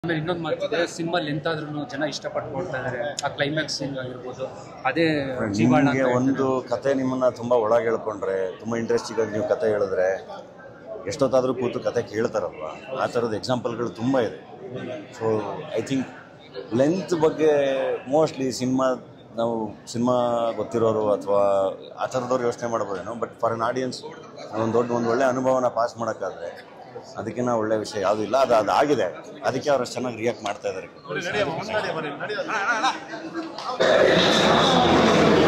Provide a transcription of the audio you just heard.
ಆಮೇಲೆ ಇನ್ನೊಂದು ಮಾತಿದ್ರೆ cinema length ಆದ್ರೂ ಜನ ಇಷ್ಟಪಟ್ಟು ನೋಡ್ತಾ ಇದಾರೆ ಆ ಕ್ಲೈಮ್ಯಾಕ್ಸ್ ಸೀನ್ ಆಗಿರ್ಬೋದು ಅದೇ ಜೀವಾಳ ನಿಮಗೆ ಒಂದು ಕತೆ ನಿಮ್ಮನ್ನ ತುಂಬ ಒಳಗೆ ಹೇಳ್ಕೊಂಡ್ರೆ ತುಂಬ ಇಂಟ್ರೆಸ್ಟಿಂಗ್ ಆಗಿ ನೀವು ಕತೆ ಹೇಳಿದ್ರೆ ಎಷ್ಟೊತ್ತಾದರೂ ಕೂತು ಕತೆ ಕೇಳ್ತಾರಲ್ವ ಆ ಥರದ ಎಕ್ಸಾಂಪಲ್ಗಳು ತುಂಬ ಇದೆ ಸೊ ಐ ಥಿಂಕ್ ಲೆಂತ್ ಬಗ್ಗೆ ಮೋಸ್ಟ್ಲಿ ಸಿನಿಮಾ ನಾವು ಸಿನಿಮಾ ಗೊತ್ತಿರೋರು ಅಥವಾ ಆ ಥರದವ್ರು ಯೋಚನೆ ಮಾಡ್ಬೋದೇನೋ ಬಟ್ ಫಾರ್ ಅನ್ ಆಡಿಯನ್ಸ್ ಒಂದು ದೊಡ್ಡ ಒಂದು ಒಳ್ಳೆ ಅನುಭವನ ಪಾಸ್ ಮಾಡೋಕ್ಕಾದ್ರೆ ಅದಕ್ಕಿಂತ ಒಳ್ಳೆ ವಿಷಯ ಯಾವುದೂ ಇಲ್ಲ ಅದು ಅದಾಗಿದೆ ಅದಕ್ಕೆ ಅವ್ರು ಅಷ್ಟು ಚೆನ್ನಾಗಿ ರಿಯಾಕ್ಟ್ ಮಾಡ್ತಾ ಇದ್ದಾರೆ